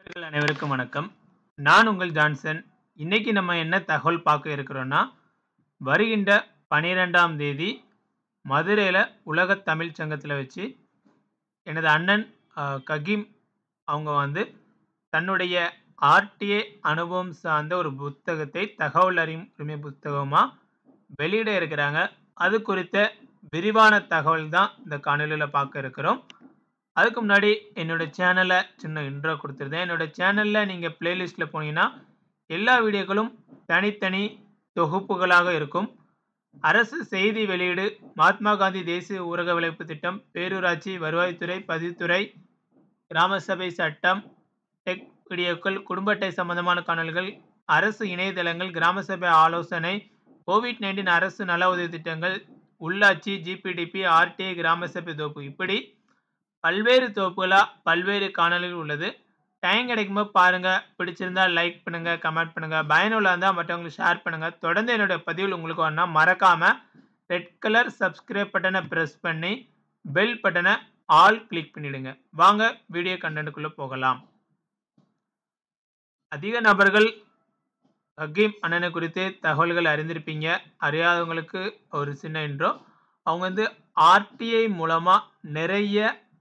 நேயர்கள் அனைவருக்கும் வணக்கம். நான் உங்கள் ஜான்சன். இன்னைக்கு நம்ம என்ன தகவல் பார்க்க இருக்கிறோம்னா, வருகின்ற 12ஆம் தேதி மதுரையில உலகத் தமிழ்ச் சங்கத்தில வச்சு, எனது அண்ணன் அ ககீம் அவங்க வந்து தன்னுடைய ஆர்டிஏ அனுபவம் சார்ந்த ஒரு புத்தகத்தை தகவல் அறியும் உரிமை புத்தகமா வெளியிட இருக்கிறாங்க. அது குறித்த விரிவான தகவல் தான் இந்த காணொளியில பார்க்க இருக்கிறோம். அதுக்கு முன்னாடி என்னோட சேனல சின்ன இன்ட்ரோ குடுத்துருந்தேன். என்னோட சேனல்ல நீங்க பிளேலிஸ்ட்ல போனீங்கன்னா, எல்லா வீடியோக்களும் தனித்தனி தொகுப்புகளாக இருக்கும். அரசு செய்தி வெளியீடு, மகாத்மா காந்தி தேசிய ஊரக வேலைவாய்ப்பு திட்டம், பேரூராட்சி, வருவாய்த்துறை, பதிவுத்துறை, கிராம சபை சட்டம், டெக் வீடியோக்கள், குடும்ப அட்டை சம்பந்தமான காணொளிகள், அரசு இணையதளங்கள், கிராம சபை ஆலோசனை, கோவிட்-19 அரசு நல உதவி திட்டங்கள், உள்ளாட்சி, ஜிபிடிபி, ஆர்டிஐ, கிராம சபை தொகுப்பு இப்படி பல்வேறு தொகுப்புகளா பல்வேறு காணொளிகள் உள்ளது. டைம் கிடைக்கும்போது பாருங்க. பிடிச்சிருந்தா லைக் பண்ணுங்க, கமெண்ட் பண்ணுங்க. பயனுள்ளதா இருந்தா மற்றவங்களுக்கு ஷேர் பண்ணுங்க. தொடர்ந்து என்னுடைய பதிவுகள் உங்களுக்கு வரணும்னா மறக்காம ரெட் கலர் சப்ஸ்கிரைப் பட்டன பிரஸ் பண்ணி, பெல் பட்டன ஆல் கிளிக் பண்ணிடுங்க. வாங்க வீடியோ கன்டென்ட்க்குள்ள போகலாம். அதிக நபர்கள் ஹக்கீம் அண்ணனை குறித்து தகவல்கள் அறிந்திருப்பீங்க. அறியாதவங்களுக்கு ஒரு சின்ன இன்ட்ரோ. அவங்க வந்து ஆர்டிஐ மூலமா நிறைய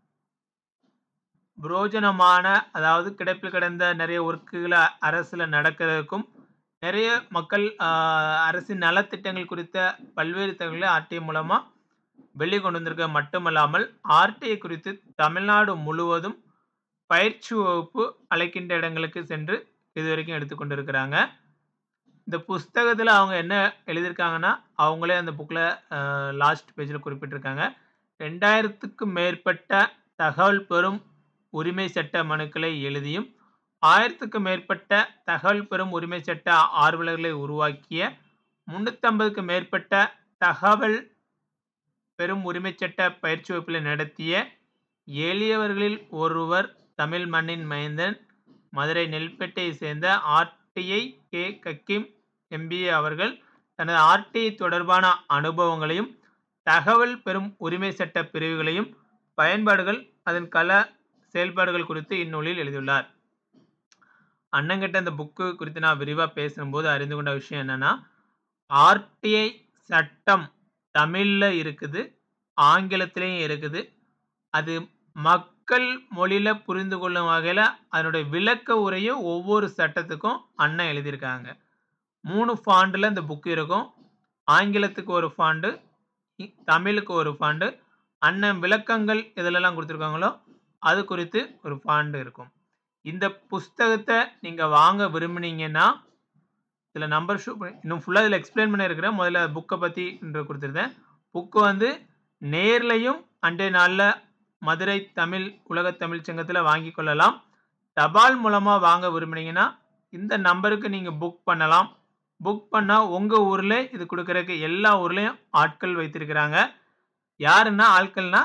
புரோஜனமான அதாவது கிடப்பில் கிடந்த நிறைய ஒர்க்குகள அரசுல நடக்கிறதுக்கும், நிறைய மக்கள் அ அரசின் நலத்திட்டங்கள் குறித்த பல்வேறு தகவல்கள ஆர்டிஐ மூலமா வெளி கொண்டு வந்திருக்க மட்டுமல்லாமல், ஆர்டிஐ குறித்து தமிழ்நாடு முழுவதும் பயிற்சி வகுப்பு அழைக்கின்ற இடங்களுக்கு சென்று இதுவரைக்கும் எடுத்துக் கொண்டிருக்கிறாங்க. இந்த புஸ்தகத்தில அவங்க என்ன எழுதியிருக்காங்கன்னா, அவங்களே அந்த புக்ல அ லாஸ்ட் பேஜ்ல குறிப்பிட்டிருக்காங்க. 2000க்கும் மேற்பட்ட தகவல் பெறும் உரிமை சட்ட மனுக்களை எழுதியும், 1000க்கும் மேற்பட்ட தகவல் பெறும் உரிமை சட்ட ஆர்வலர்களை உருவாக்கிய, 350க்கும் மேற்பட்ட தகவல் பெறும் உரிமை சட்ட பயிற்சி வகுப்புகளை நடத்திய எளியவர்களில் ஒருவர் தமிழ் மண்ணின் மைந்தன், மதுரை நெல்பேட்டையைச் சேர்ந்த ஆர்டிஐ கே. கக்கீம் எம்.பி.ஏ. அவர்கள் தனது ஆர்டிஐ தொடர்பான அனுபவங்களையும், தகவல் பெறும் உரிமை சட்ட பிரிவுகளையும், பயன்பாடுகள், அதன் கள செயல்பாடுகள் குறித்து இந்நூலில் எழுதியுள்ளார். அண்ணன்கிட்ட இந்த புக்கு குறித்து நான் விரிவா பேசும்போது அறிந்து கொண்ட விஷயம் என்னன்னா, ஆர்டிஐ சட்டம் தமிழ்ல இருக்குது, ஆங்கிலத்திலயும் இருக்குது. அது மக்கள் மொழியில புரிந்து கொள்ளும் வகையில அதனுடைய விளக்க உரையும் ஒவ்வொரு சட்டத்துக்கும் அண்ணன் எழுதியிருக்காங்க. 3 ஃபாண்ட்ல இந்த புக் இருக்கும். ஆங்கிலத்துக்கு ஒரு ஃபாண்ட், இ தமிழுக்கு ஒரு ஃபாண்ட். அண்ணன் விளக்கங்கள் எதுலலாம் குடுத்திருக்காங்களோ, அது குறித்து ஒரு ஃபாண்ட் இருக்கும். இந்த புஸ்தகத்த நீங்க வாங்க விரும்புனீங்கன்னா, இதுல நம்பர் ஷோ பண்ணி இன்னும் ஃபுல்லா இதுல எக்ஸ்ப்ளைன் பண்ணியிருக்கிறேன். முதல்ல புக்க பத்தி இன்ட்ரோ குடுத்திருந்தேன். புக் வந்து நேர்லயும் அன்றைய நாள்ல மதுரை தமிழ் உலகத் தமிழ்ச் சங்கத்தில வாங்கிக் கொள்ளலாம். தபால் மூலமா வாங்க விரும்புனீங்கன்னா, இந்த நம்பருக்கு நீங்க புக் பண்ணலாம். புக் பண்ணா உங்க ஊர்ல இது குடுக்கறக்கு எல்லா ஊர்லயும் ஆட்கள் வைத்திருக்கிறாங்க. யாருன்னா ஆட்கள்னா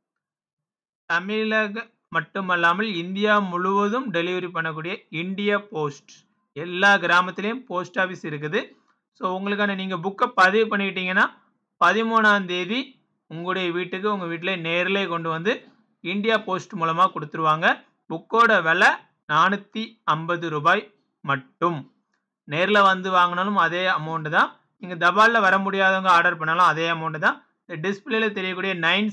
தமிழக மட்டுமல்லாமல் இந்தியா முழுவதும் டெலிவரி பண்ணக்கூடிய இண்டியா போஸ்ட். எல்லா கிராமத்திலயும் போஸ்ட் ஆஃபீஸ் இருக்குது. ஸோ உங்களுக்கான நீங்க புக்க பதிவு பண்ணிக்கிட்டீங்கன்னா, 13ஆம் தேதி உங்களுடைய வீட்டுக்கு உங்க வீட்ல நேர்லயே கொண்டு வந்து இண்டியா போஸ்ட் மூலமா குடுத்துருவாங்க. புக்கோட விலை ரூ. 450 மட்டும். நேர்ல வந்து வாங்குனாலும் அதே அமௌண்ட் தான். நீங்க தபால்ல வர முடியாதவங்க ஆர்டர் பண்ணாலும் அதே அமௌண்ட் தான். டிஸ்ப்ளேல தெரியக்கூடிய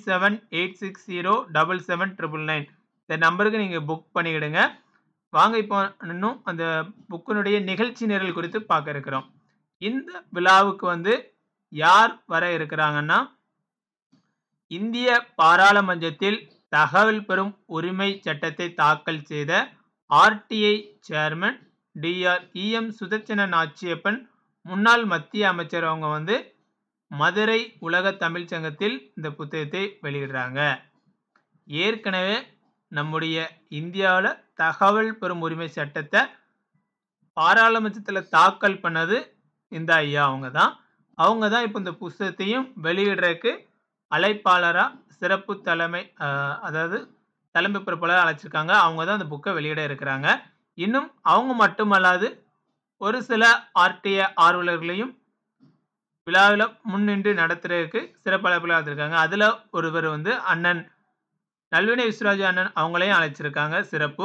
9786077799 இந்த நம்பருக்கு நீங்க புக் பண்ணிக்கிடுங்க. வாங்க இப்போ இன்னும் அந்த புக்கினுடைய நிகழ்ச்சி நிரல் குறித்து பார்க்க இருக்கிறோம். இந்த விழாவுக்கு வந்து யார் வர இருக்கிறாங்கன்னா, இந்திய பாராளுமன்றத்தில் தகவல் பெறும் உரிமை சட்டத்தை தாக்கல் செய்த RTI chairman Dr. E M. Sudarsana Natchiappan, முன்னாள் மத்திய அமைச்சர் அவங்க வந்து மதுரை உலகத் தமிழ்ச் சங்கத்தில் இந்த புத்தகத்தை வெளியிடுறாங்க. ஏற்கனவே நம்முடைய இந்தியாவுல தகவல் பெறும் உரிமை சட்டத்த பாராளுமன்றத்தில தாக்கல் பண்ணது இந்த ஐயா அவங்க தான். அவங்க தான் இப்ப இந்த புஸ்தகத்தையும் வெளியிடுறதுக்கு அழைப்பாளரா சிறப்பு தலைமை அ அதாவது தலைமை பொறுப்பாளரா அழைச்சிருக்காங்க. அவங்க தான் அந்த புக்க வெளியிட இருக்கிறாங்க. இன்னும் அவங்க மட்டுமல்லாது, ஒரு சில ஆர்டிஐ ஆர்வலர்களையும் விழாவில முன்னின்று நடத்துறதுக்கு சிறப்பு அழைப்பாளரா வந்திருக்காங்க. அதுல ஒருவர் வந்து அண்ணன் நல்வினை விஸ்வராஜ் அண்ணன் அவங்களையும் அழைச்சிருக்காங்க சிறப்பு.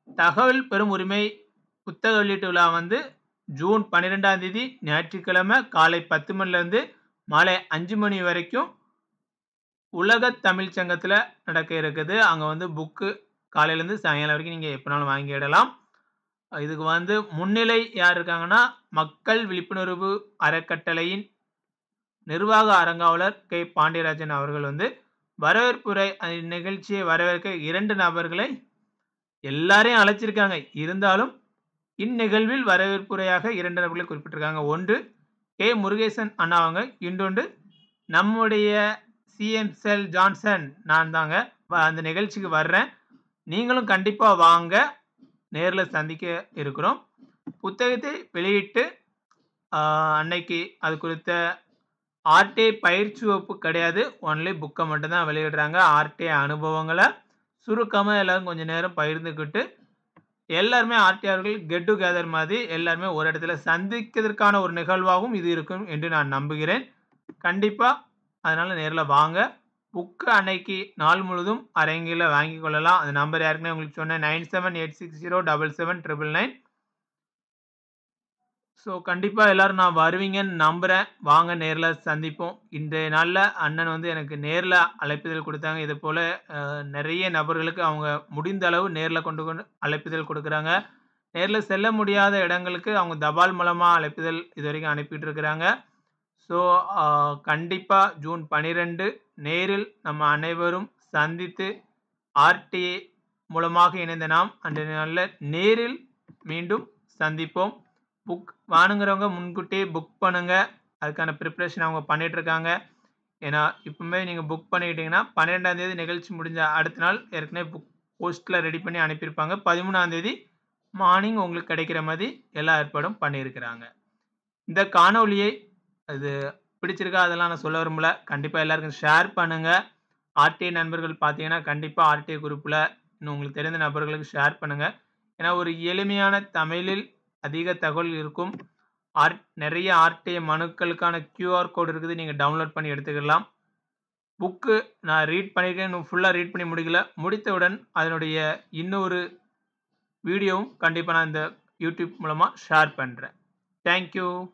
தகவல் பெறும் உரிமை புத்தக வெளியீட்டு விழா வந்து ஜூன் 12ஆம் தேதி ஞாயிற்றுக்கிழமை காலை 10 மணிலேருந்து மாலை 5 மணி வரைக்கும் உலக தமிழ்ச் சங்கத்தில நடக்க இருக்குது. அங்க வந்து புக்கு காலையிலேருந்து சாயங்காலம் வரைக்கும் நீங்க எப்பனாலும் வாங்கிடலாம். இதுக்கு வந்து முன்னிலை யார் இருக்காங்கன்னா, மக்கள் விழிப்புணர்வு அறக்கட்டளையின் நிர்வாக அரங்காவலர் கே. பாண்டியராஜன் அவர்கள் வந்து வரவேற்புரை இந்நிகழ்ச்சியை வரவேற்க 2 நபர்களை எல்லாரையும் அழைச்சிருக்காங்க. இருந்தாலும் இந்நிகழ்வில் வரவேற்புரையாக 2 நபர்களை குறிப்பிட்டிருக்காங்க. ஒன்று கே. முருகேசன் அண்ணா அவங்க. இன்னொன்று நம்முடைய சி.எம். செல் ஜான்சன் நான் தாங்க. அந்த நிகழ்ச்சிக்கு வர்றேன். நீங்களும் கண்டிப்பா வாங்க. நேர்ல சந்திக்க இருக்கிறோம். புத்தகத்தை வெளியிட்டு அ அன்னைக்கு அது குறித்த ஆர்டிஐ பயிற்சி வகுப்பு கிடையாது. ஒன்லி புக்க மட்டும் தான் வெளியிடுறாங்க. ஆர்டிஐ அனுபவங்கள சுருக்கமா எல்லாரும் கொஞ்ச நேரம் பகிர்ந்துக்கிட்டு, எல்லாருமே ஆர்டிஐயர்கள் கெட் டூ கெதர் மாதிரி எல்லாருமே ஒரு இடத்துல சந்திக்கிறதற்கான ஒரு நிகழ்வாகவும் இது இருக்கும் என்று நான் நம்புகிறேன். கண்டிப்பா அதனால நேர்ல வாங்க. புக்கு அன்னைக்கு நாள் முழுதும் அரங்கில வாங்கிக் கொள்ளலாம். அந்த நம்பர் ஏற்கனவே உங்களுக்கு சொன்னேன் 9786077999 ஸோ கண்டிப்பா எல்லாரும் நான் வருவீங்கன்னு நம்புறேன். வாங்க நேர்ல சந்திப்போம். இன்றைய நாள்ல அண்ணன் வந்து எனக்கு நேர்ல அழைப்பிதழ் குடுத்தாங்க. இதுபோல அ நெறைய நபர்களுக்கு அவங்க முடிந்த அளவு நேர்ல கொண்டு கொண்டு அழைப்பிதழ் குடுக்குறாங்க. நேர்ல செல்ல முடியாத இடங்களுக்கு அவங்க தபால் மூலமா அழைப்பிதழ் இதுவரைக்கும் அனுப்பிட்டு இருக்கிறாங்க. ஸோ அ கண்டிப்பா ஜூன் 12 நேரில் நம்ம அனைவரும் சந்தித்து ஆர்டிஐ மூலமாக இணைந்த நாம் அன்றைய நாள்ல நேரில் மீண்டும் சந்திப்போம். புக் வேணுங்கிறவங்க முன்கூட்டியே புக் பண்ணுங்க. அதுக்கான பிரிப்பரேஷன் அவங்க பண்ணிட்டு இருக்காங்க. ஏன்னா, இப்பவுமே நீங்க புக் பண்ணிக்கிட்டீங்கன்னா, 12ஆம் தேதி நிகழ்ச்சி முடிஞ்ச அடுத்த நாள் ஏற்கனவே புக் போஸ்ட்ல ரெடி பண்ணி அனுப்பியிருப்பாங்க. 13ஆம் தேதி மார்னிங் உங்களுக்கு கிடைக்கிற மாரி எல்லா ஏற்பாடும் பண்ணியிருக்கிறாங்க. இந்த காணொளியை இது பிடிச்சிருக்கா? அதெல்லாம் நான் சொல்ல விரும்பல. கண்டிப்பா எல்லாருக்கும் ஷேர் பண்ணுங்க. ஆர்டிஐ நண்பர்கள் பார்த்தீங்கன்னா, கண்டிப்பா ஆர்டிஐ குரூப்ல இன்னும் உங்களுக்கு தெரிந்த நபர்களுக்கு ஷேர் பண்ணுங்க. ஏன்னா, ஒரு எளிமையான தமிழில் அதிக தகவல் இருக்கும். ஆர் நெறைய ஆர்டிஐ மனுக்களுக்கான கியூஆர் கோட் இருக்குது. நீங்க டவுன்லோட் பண்ணி எடுத்துக்கலாம். புக்கு நான் ரீட் பண்ணியிருக்கேன். இன்னும் ஃபுல்லா ரீட் பண்ணி முடிக்கல. முடித்தவுடன் அதனுடைய இன்னொரு வீடியோவும் கண்டிப்பா நான் இந்த யூடியூப் மூலமா ஷேர் பண்றேன். Thank you.